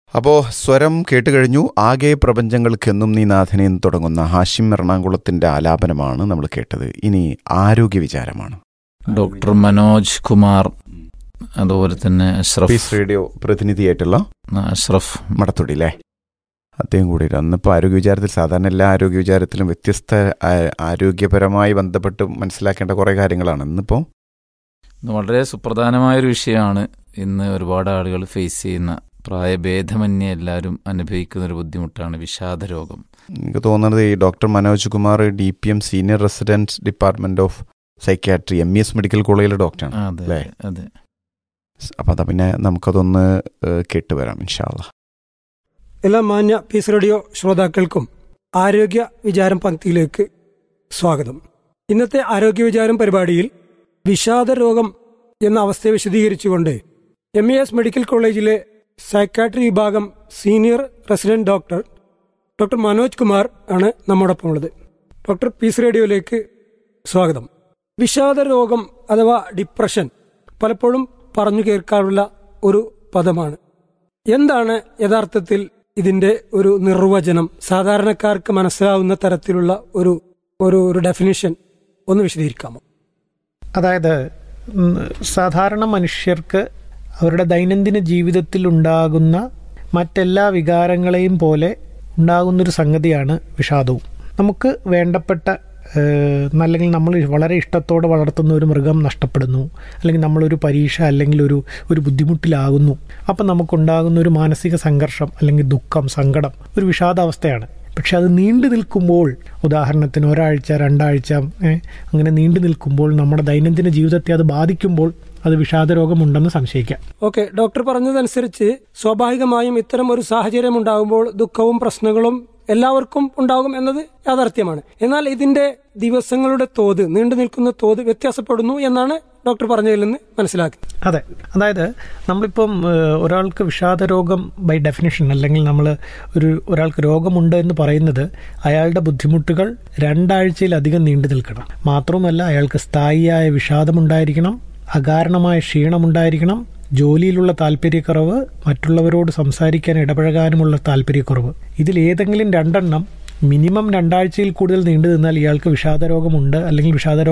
അപ്പോൾ സ്വരം കേട്ടുകഴിഞ്ഞു ആകെ പ്രപഞ്ചങ്ങൾക്കെന്നും നീ നാഥനെ എന്ന് തുടങ്ങുന്ന ഹാഷിം എറണാകുളത്തിന്റെ ആലാപനമാണ് നമ്മൾ കേട്ടത് ഇനി ആരോഗ്യ വിചാരമാണ് ഡോക്ടർ മനോജ് കുമാർ അതുപോലെ തന്നെ അഷ്റഫ് പീസ് റേഡിയോ പ്രതിനിധിയായിട്ടുള്ള അഷ്റഫ് മടത്തൊടി അല്ലേ അദ്ദേഹം കൂടി അന്നിപ്പോൾ ആരോഗ്യ വിചാരത്തിൽ സാധാരണ എല്ലാ ആരോഗ്യ വിചാരത്തിലും വ്യത്യസ്ത ആ- ആരോഗ്യപരമായി ബന്ധപ്പെട്ട് മനസ്സിലാക്കേണ്ട കുറേ കാര്യങ്ങളാണ് ഇന്നിപ്പോൾ ഇത് വളരെ സുപ്രധാനമായൊരു വിഷയമാണ് ഇന്ന് ഒരുപാട് ആളുകൾ ഫേസ് ചെയ്യുന്ന പ്രായഭേദമന്യേ എല്ലാവരും അനുഭവിക്കുന്ന ഒരു ബുദ്ധിമുട്ടാണ് വിഷാദ രോഗം എനിക്ക് തോന്നുന്നത് ഈ doctor Manoj Kumar D P M senior resident department of psychiatry M E S medical കോളേജിലെ ഡോക്ടറാണ് അതെ അല്ലേ? അതെ അപ്പം അതാ പിന്നെ നമുക്കതൊന്ന് ഏഹ്, കേട്ടുവരാം ഇൻഷാല്ല എല്ലാ മാന്യ പീസ് റേഡിയോ ശ്രോതാക്കൾക്കും ആരോഗ്യ വിചാരം പങ്ക്തിയിലേക്ക് സ്വാഗതം ഇന്നത്തെ ആരോഗ്യ വിചാരം പരിപാടിയിൽ വിഷാദ രോഗം എന്ന അവസ്ഥയെ വിശദീകരിച്ചുകൊണ്ട് എം ഇ എസ് മെഡിക്കൽ കോളേജിലെ സൈക്കാട്രി വിഭാഗം senior resident doctor doctor Manoj Kumar ആണ് നമ്മോടൊപ്പം ഉള്ളത് ഡോക്ടർ പീസ് റേഡിയോയിലേക്ക് സ്വാഗതം വിഷാദ രോഗം അഥവാ ഡിപ്രഷൻ പലപ്പോഴും പറഞ്ഞു കേൾക്കാറുള്ള ഒരു പദമാണ് എന്താണ് യഥാർത്ഥത്തിൽ ഇതിന്റെ ഒരു നിർവചനം സാധാരണക്കാർക്ക് മനസ്സിലാവുന്ന തരത്തിലുള്ള ഒരു ഒരു ഒരു ഡെഫിനിഷൻ ഒന്ന് വിശദീകരിക്കാമോ അതായത് ഉം, സാധാരണ മനുഷ്യർക്ക് അവരുടെ ദൈനംദിന ജീവിതത്തിൽ ഉണ്ടാകുന്ന മറ്റെല്ലാ വികാരങ്ങളെയും പോലെ ഉണ്ടാകുന്നൊരു സംഗതിയാണ് വിഷാദവും നമുക്ക് വേണ്ടപ്പെട്ട ഏഹ്, അല്ലെങ്കിൽ നമ്മൾ വളരെ ഇഷ്ടത്തോടെ വളർത്തുന്ന ഒരു മൃഗം നഷ്ടപ്പെടുന്നു അല്ലെങ്കിൽ നമ്മളൊരു പരീക്ഷ അല്ലെങ്കിൽ ഒരു ഒരു ബുദ്ധിമുട്ടിലാകുന്നു അപ്പം നമുക്കുണ്ടാകുന്ന ഒരു മാനസിക സംഘർഷം അല്ലെങ്കിൽ ദുഃഖം സങ്കടം ഒരു വിഷാദാവസ്ഥയാണ് പക്ഷെ അത് നീണ്ടു നിൽക്കുമ്പോൾ ഉദാഹരണത്തിന് ഒരാഴ്ച രണ്ടാഴ്ച ഏ, അങ്ങനെ നീണ്ടു നിൽക്കുമ്പോൾ നമ്മുടെ ദൈനംദിന ജീവിതത്തെ അത് ബാധിക്കുമ്പോൾ അത് വിഷാദരോഗമുണ്ടെന്ന് സംശയിക്കാം ഓക്കെ ഡോക്ടർ പറഞ്ഞതനുസരിച്ച് സ്വാഭാവികമായും ഇത്തരം ഒരു സാഹചര്യം ഉണ്ടാകുമ്പോൾ ദുഃഖവും പ്രശ്നങ്ങളും എല്ലാവർക്കും ഉണ്ടാകും എന്നത് യാഥാർത്ഥ്യമാണ് എന്നാൽ ഇതിന്റെ ദിവസങ്ങളുടെ തോത് നീണ്ടു നിൽക്കുന്ന തോത് വ്യത്യാസപ്പെടുന്നു എന്നാണ് ഡോക്ടർ പറഞ്ഞതിൽ നിന്ന് മനസ്സിലാക്കി അതെ അതായത് നമ്മളിപ്പം ഏഹ്, ഒരാൾക്ക് വിഷാദരോഗം ബൈ ഡെഫിനിഷൻ അല്ലെങ്കിൽ നമ്മൾ ഒരു ഒരാൾക്ക് രോഗമുണ്ട് എന്ന് പറയുന്നത് അയാളുടെ ബുദ്ധിമുട്ടുകൾ രണ്ടാഴ്ചയിലധികം നീണ്ടു നിൽക്കണം മാത്രവുമല്ല അയാൾക്ക് സ്ഥായിയായ വിഷാദമുണ്ടായിരിക്കണം അകാരണമായ ക്ഷീണമുണ്ടായിരിക്കണം ജോലിയിലുള്ള താല്പര്യക്കുറവ് മറ്റുള്ളവരോട് സംസാരിക്കാൻ ഇടപഴകാനുമുള്ള താല്പര്യക്കുറവ് ഇതിൽ ഏതെങ്കിലും രണ്ടെണ്ണം മിനിമം രണ്ടാഴ്ചയിൽ കൂടുതൽ നീണ്ടു നിന്നാൽ ഇയാൾക്ക് വിഷാദരോഗമുണ്ട് അല്ലെങ്കിൽ വിഷാദരോഗം